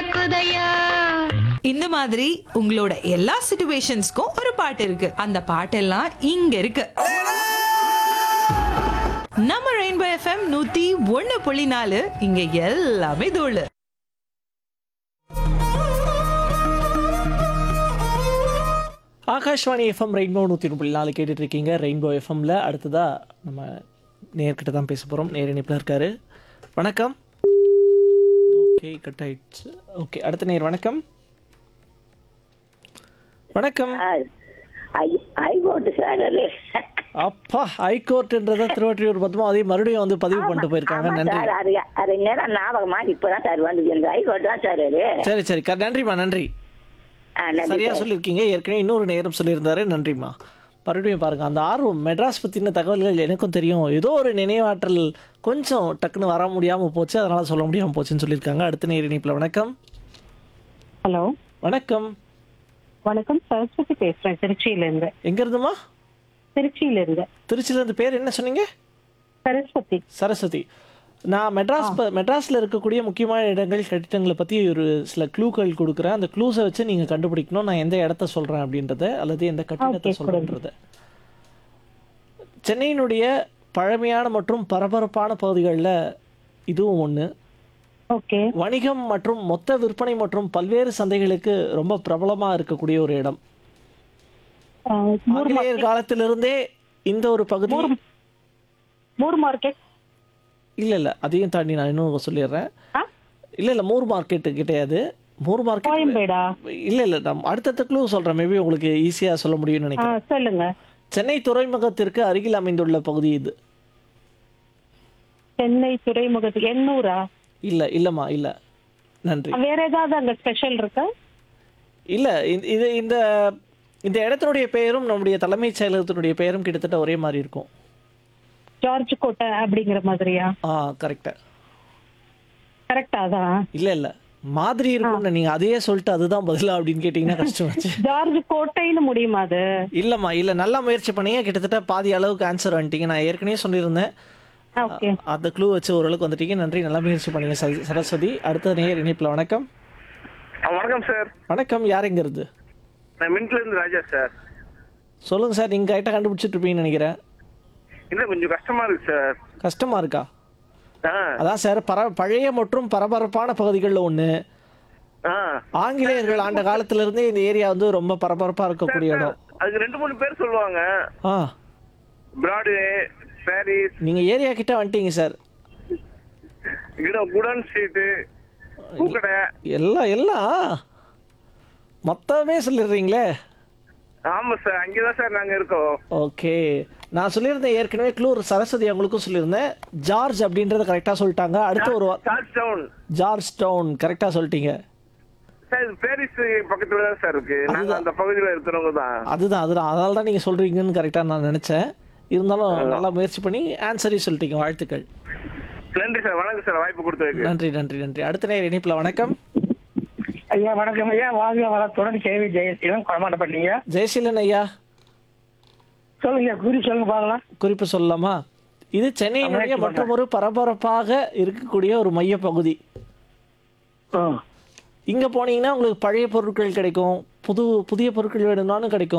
கேக்குதையா இந்த மாதிரி உங்களோட எல்லா சிச்சுவேஷன்ஸ்க்கும் ஒரு பாட்டு இருக்கு அந்த பாட்டெல்லாம் இங்க இருக்கு நம்ம ரெயின்போ எஃப்எம் நூத்தி ஒண்ணு புள்ளி நாலு இங்க எல்லாமே தோழு ஆகாஷ்வாணி எஃப்எம் ரெயின்போ நூற்றி முப்பது நாலு கேட்டுட்டு இருக்கீங்க ரெயின்போ எஃப்எம்ல அடுத்ததா நம்ம நேர்கிட்ட தான் பேச போகிறோம் நேர் இணைப்பில் இருக்காரு வணக்கம் ஓகே கட் ஆயிடுச்சு ஓகே அடுத்த நேர் வணக்கம் வணக்கம் ஹைகோர்ட் சார் அது அப்பா ஹைகோர்ட்ன்றத திருவற்றியூர் பத்மாவதி மறுபடியும் வந்து பதிவு பண்ணிட்டு போயிருக்காங்க ஆமா நன்றி சார் அது அது நேரம் ஞாபகமா இப்பதான் சார் வந்து எனக்கு ஹைகோர்ட் தான் சார் அது சரி சரி க- நன்றிம்மா நன்றி ஆ, நன்றி சரியா சார். சொல்லியிருக்கீங்க ஏற்கனவே இன்னொரு நேரம் சொல்லியிருந்தாரு நன்றிம்மா மறுபடியும் பாருங்க அந்த ஆர்வம் மெட்ராஸ் பற்றின தகவல்கள் எனக்கும் தெரியும் ஏதோ ஒரு நினைவாற்றல் கொஞ்சம் டக்குன்னு வர முடியாமல் போச்சு அதனால சொல்ல முடியாமல் போச்சுன்னு சொல்லியிருக்காங்க அடுத்த நேர் இணைப்பில் வணக்கம் ஹலோ வணக்கம் வணக்கம் சரஸ்வதி பேசுறேன் திருச்சியில இருந்து எங்க இருந்துமா திருச்சியில இருந்து திருச்சியிலேருந்து பேர் என்ன சொன்னீங்க சரஸ்வதி சரஸ்வதி நான் மெட்ராஸ் ப- மெட்ராஸ்ல இருக்கக்கூடிய முக்கியமான இடங்கள் கட்டிடங்களை பற்றி ஒரு சில க்ளூக்கள் கொடுக்குறேன் அந்த க்ளூஸை வச்சு நீங்கள் கண்டுபிடிக்கணும் நான் எந்த இடத்த சொல்கிறேன் அப்படின்றத அல்லது எந்த கட்டிடத்தை Okay, சொல்கிறேன்றத சென்னையினுடைய பழமையான மற்றும் பரபரப்பான பகுதிகளில் இதுவும் ஒன்று ஓகே வணிகம் மற்றும் மொத்த விற்பனை மற்றும் பல்வேறு சந்தைகளுக்கு ரொம்ப பிரபலமாக இருக்கக்கூடிய ஒரு இடம் ஆங்கிலேயர் காலத்திலிருந்தே இந்த ஒரு பகுதி மூர் மார்க்கெட் இல்லை இல்லை அதையும் தாண்டி நான் இன்னும் சொல்லிடுறேன் ஆ? இல்லை இல்லை மூர் மார்க்கெட்டு கிடையாது மூர் மார்க்கெட் கோயம்பேடா இல்லை இல்லை நான் அடுத்தடுத்த க்ளூ சொல்கிறேன் மேபி உங்களுக்கு ஈஸியாக சொல்ல முடியும்னு ஆ, நினைக்கிறேன் சொல்லுங்க சென்னை துறைமுகத்திற்கு அருகில் அமைந்துள்ள பகுதி இது சென்னை துறைமுகத்துக்கு எண்ணூரா இல்லை இல்லைம்மா இல்லை நன்றி வேற ஏதாவது அங்க ஸ்பெஷல் இருக்கா இல்லை இது இந்த இந்த இடத்தினுடைய பெயரும் நம்முடைய தலைமைச் செயலகத்தினுடைய பெயரும் கிட்டத்தட்ட ஒரே மாதிரி இருக்கும் ஜார்ஜ் கோட்டை அப்படிங்கிற மாதிரியா ஆ கரெக்டாக கரெக்டா அதான் இல்லை இல்லை மாதிரி இருக்கும்னு நீங்கள் அதையே சொல்லிட்டு அதுதான் பதிலா அப்படின்னு கேட்டிங்கன்னா கஷ்டமாச்சு ஜார்ஜ் கோட்டைன்னு முடியுமா அது இல்லைம்மா இல்லை நல்லா முயற்சி பண்ணீங்க கிட்டத்தட்ட பாதி அளவுக்கு ஆன்சர் வந்துட்டீங்க நான் ஏற்கனவே சொல்லியிருந்தேன் ஓகே அந்த க்ளூ வச்சு ஓரளவுக்கு வந்துட்டீங்க நன்றி நல்லா முயற்சி பண்ணீங்க சர- சரஸ்வதி அடுத்த நேர் இணைப்பில் வணக்கம் ஆ, வணக்கம் சார் வணக்கம் யாருங்கிறது நான் மின்ட்ல இருந்து ராஜா சார் சொல்லுங்க சார் நீங்கள் கரெக்டாக கண்டுபிடிச்சிட்டு இருப்பீங்கன்னு நினைக்கிறேன் இல்ல கொஞ்சம் கஷ்டமா இருக்கு சார் கஷ்டமா இருக்கா ஆ அதான் சார் பர பழைய மற்றும் பரபரப்பான பகுதிகளில் ஒன்று ஆ ஆங்கிலேயர்கள் ஆண்ட காலத்திலிருந்தே இந்த ஏரியா வந்து ரொம்ப பரபரப்பாக இருக்கக்கூடிய இடம் அதுக்கு ரெண்டு மூணு பேர் சொல்லுவாங்க ஆ பிராட்வே பாரிஸ் நீங்கள் ஏரியா கிட்ட வந்துட்டீங்க சார் இடம் குடன் ஸ்ட்ரீட்டு பூக்கடை எல்லாம் எல்லாம் மொத்தமே சொல்லிடுறீங்களே ஆமா சார் அங்கேதான் சார் நாங்க இருக்கோம் ஓகே நான் சொல்லியிருந்தேன் ஏற்கனவே க்ளூர் சரஸ்வதி அவங்களுக்கும் சொல்லியிருந்தேன் ஜார்ஜ் அப்படின்றத கரெக்டாக சொல்லிட்டாங்க அடுத்த ஒரு வா- சார்ஜ் டவுன் ஜார்ஜ் டவுன் கரெக்டாக சொல்லிட்டீங்க சார் இது பாரிஸ் பக்கத்துல தான் சார் இருக்கு நாங்க அந்த பகுதியில இருக்கிறவங்க தான் அதுதான் அதுதான் அதனால தான் நீங்கள் சொல்கிறீங்கன்னு கரெக்டாக நான் நினச்சேன் இருந்தாலும் நல்லா முயற்சி பண்ணி ஆன்சரையும் சொல்லிட்டீங்க வாழ்த்துக்கள் நன்றி சார் வணக்கம் சார் வாய்ப்பு கொடுத்ததுக்கு நன்றி நன்றி நன்றி அடுத்த நேரம் இணைப்பில் வணக்கம் ஐயா வணக்கம் ஐயா வாழ்க வளத்துடன் கேவி ஜெயசீலன் கொடமாட்டப்பட்டீங்க ஜெயசீலன் ஐயா சொல்லுங்க குறி சொல்லுங்க பார்க்கலாம் குறிப்பு சொல்லலாமா இது சென்னையினுடைய முயற்சி மற்றும் ஒரு பரபரப்பாக இருக்கக்கூடிய ஒரு மையப்பகுதி ஆ. இங்கே போனீங்கன்னா உங்களுக்கு பழைய பொருட்கள் கிடைக்கும் புது புதிய பொருட்கள் வேணும்னாலும் கிடைக்கும்